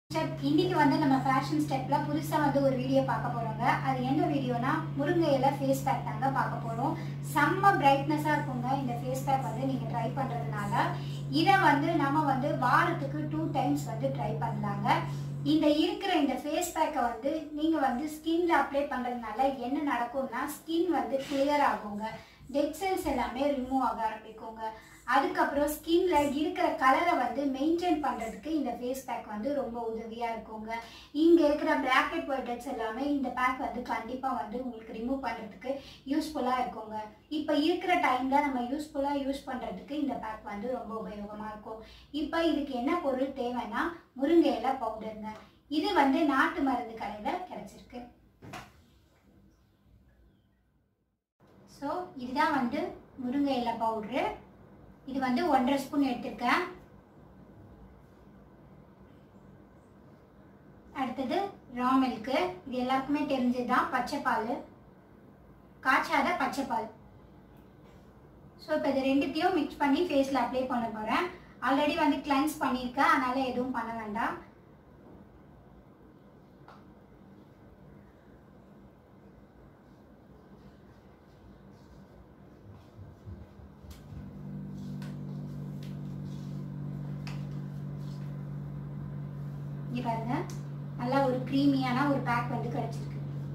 step இன்னைக்கு வந்து நம்ம ஃபேஷன் ஸ்டெப்ல புதுசா வந்து ஒரு வீடியோ பார்க்க போறோங்க அது என்ன வீடியோனா முருங்கை இலை ஃபேஸ் பேக் தாங்க பார்க்க போறோம் செம்ம பிரைட்னஸா இருக்குங்க இந்த ஃபேஸ் பேக் வந்து நீங்க ட்ரை பண்றதுனால இதை வந்து நம்ம வந்து வாரத்துக்கு டூ டைம்ஸ் வந்து ட்ரை பண்ணலாங்க இந்த இருக்கிற இந்த ஃபேஸ் பேக்கை வந்து நீங்க வந்து ஸ்கின்ல அப்ளை பண்றதுனால என்ன நடக்கும்னா ஸ்கின் வந்து கிளியர் ஆகுங்க டெட் செல்ஸ் எல்லாமே ரிமூவ் ஆக ஆரம்பிக்குங்க அதுக்கப்புறம் ஸ்கின்ல இருக்கிற கலரை வந்து மெயின்டைன் பண்றதுக்கு இந்த ஃபேஸ் பேக் வந்து ரொம்ப உதவியா இருக்குங்க இங்க இருக்கிற பிளாக்கெட் ஒயிட்டட்ஸ் எல்லாமே இந்த பேக் வந்து கண்டிப்பா வந்து உங்களுக்கு ரிமூவ் பண்றதுக்கு யூஸ்ஃபுல்லா இருக்குங்க இப்போ இருக்கிற டைம்ல நம்ம யூஸ்ஃபுல்லா யூஸ் பண்றதுக்கு இந்த பேக் வந்து ரொம்ப உபயோகமா இருக்கும் இப்போ இதுக்கு என்ன பொருள் தேவைன்னா முருங்கை இலை பவுடருங்க இது வந்து நாட்டு மருந்து கடையில கிடைச்சிருக்கு ஸோ இதுதான் வந்து முருங்கை இலை பவுட்ரு இது வந்து ஒன்றரை ஸ்பூன் எடுத்திருக்கேன் அடுத்தது ரா மில்க்கு இது எல்லாருக்குமே தெரிஞ்சதுதான் பச்சை பால் காய்ச்சாத பச்சை பால் ஸோ இப்போ இது ரெண்டுத்தையும் மிக்ஸ் பண்ணி ஃபேஸில் அப்ளை பண்ண போகிறேன் ஆல்ரெடி வந்து கிளென்ஸ் பண்ணியிருக்கேன் அதனால் எதுவும் பண்ண வேண்டாம் இங்கே பாருங்க நல்லா ஒரு க்ரீமியான ஒரு பேக் வந்து கிடைச்சிருக்கு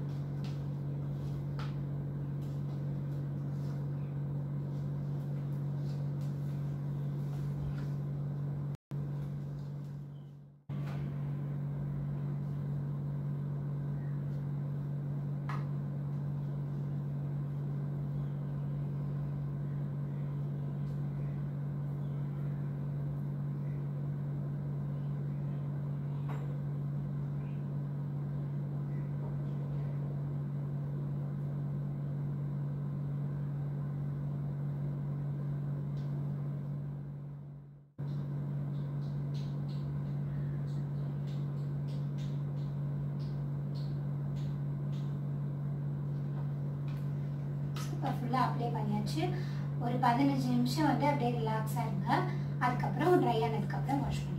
சூப்பர் ஃபுல்லாக அப்ளை பண்ணியாச்சு ஒரு பதினஞ்சு நிமிஷம் வந்து அப்படியே ரிலாக்ஸாக இருங்க அதுக்கப்புறம் ட்ரை ஆனதுக்கப்புறம் வாஷ் பண்ணிடுங்க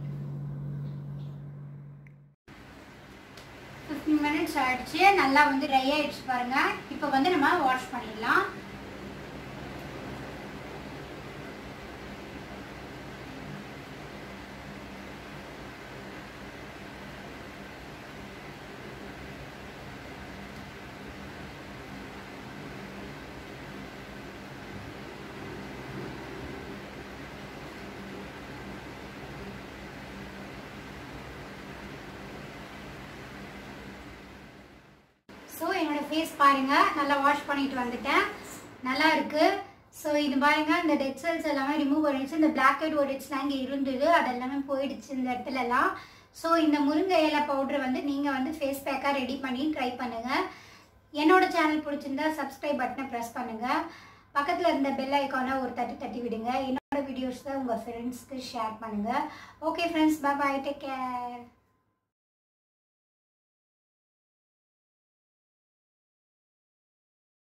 ஃபிஃப்டீன் மினிட்ஸ் ஆயிடுச்சு நல்லா வந்து ட்ரை ஆயிடுச்சு பாருங்க இப்போ வந்து நம்ம வாஷ் பண்ணிடலாம் ஸோ என்னோட ஃபேஸ் பாருங்க நல்லா வாஷ் பண்ணிட்டு வந்துட்டேன் நல்லா இருக்கு ஸோ இது பாருங்க இந்த டெட் செல்ஸ் எல்லாமே ரிமூவ் பண்ணிடுச்சு இந்த பிளாக் ஹெட் ஒடிட்ஸ்லாம் இங்கே இருந்தது அது எல்லாமே போயிடுச்சு இந்த இடத்துலலாம் ஸோ இந்த முருங்கை இலை பவுடர் வந்து நீங்கள் வந்து ஃபேஸ் பேக்காக ரெடி பண்ணி ட்ரை பண்ணுங்க என்னோட சேனல் பிடிச்சிருந்தா சப்ஸ்கிரைப் பட்டனை ப்ரெஸ் பண்ணுங்க பக்கத்தில் இருந்த பெல் ஐக்கானை ஒரு தட்டி தட்டி விடுங்க என்னோட வீடியோஸை உங்கள் ஃப்ரெண்ட்ஸ்க்கு ஷேர் பண்ணுங்க okay friends bye take care